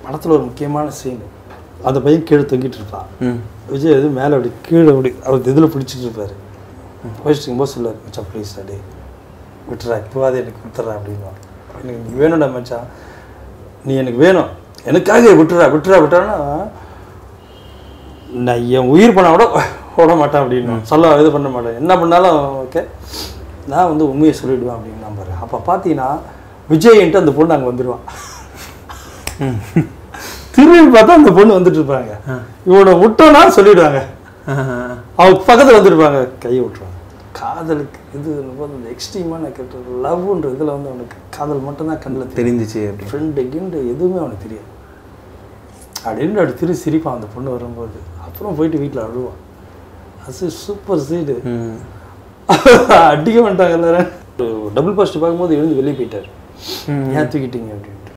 படத்தில் ஒரு முக்கியமான சீன் அந்த பையன் கீழே தொங்கிட்டு இருப்பான் ம் விஜய் எது மேலே அப்படி கீழே அப்படி அவர் இதில் பிடிச்சிட்டு இருப்பாரு போயிட்டு போது சொல்லுவார் மச்சான் ப்ளீஸ் அடி விட்டுறா இப்போவாது எனக்கு கொடுத்துட்றா அப்படின்னுவான் எனக்கு நீ வேணும்டா மச்சான் நீ எனக்கு வேணும் எனக்காக விட்டுறா விட்டுறா விட்டான்னா நான் என் உயிர் பண்ண கூட விட மாட்டேன் அப்படின்னு சொல்ல இது பண்ண மாட்டேன் என்ன பண்ணாலும் ஓகே நான் வந்து உண்மையை சொல்லிவிடுவேன் அப்படின்னு நம்புறேன் அப்போ பார்த்தீங்கன்னா விஜய்ன்ட்டு அந்த பொண்ணு அங்கே வந்துடுவான் திரும்பி பார்த்தா அந்த பொண்ணு வந்துட்டு இருப்பாங்க இவனை விட்டோன்னா சொல்லிடுவாங்க அவங்க பக்கத்தில் வந்துருப்பாங்க கையை விட்டுருவாங்க காதலுக்கு இது போது இந்த எக்ஸ்ட்ரீமான கேட்ட லவ்ன்ற இதில் வந்து அவனுக்கு காதல் மட்டும்தான் கண்ணில் தெரியும் தெரிஞ்சிச்சு அப்படி ஃப்ரெண்டு கிண்டு எதுவுமே அவனுக்கு தெரியாது அப்படின்னு அப்படி திரு சிரிப்பான் அந்த பொண்ணு வரும்போது அப்புறம் போயிட்டு வீட்டில் அழுவான் அது சூப்பர் சீடு ம் அடிக்க மாட்டாங்க எல்லாரும் டபுள் பாஸ்ட் பார்க்கும்போது எழுந்து வெளியே போயிட்டார் ம். ஏன் தூக்கிட்டீங்க அப்படின்னு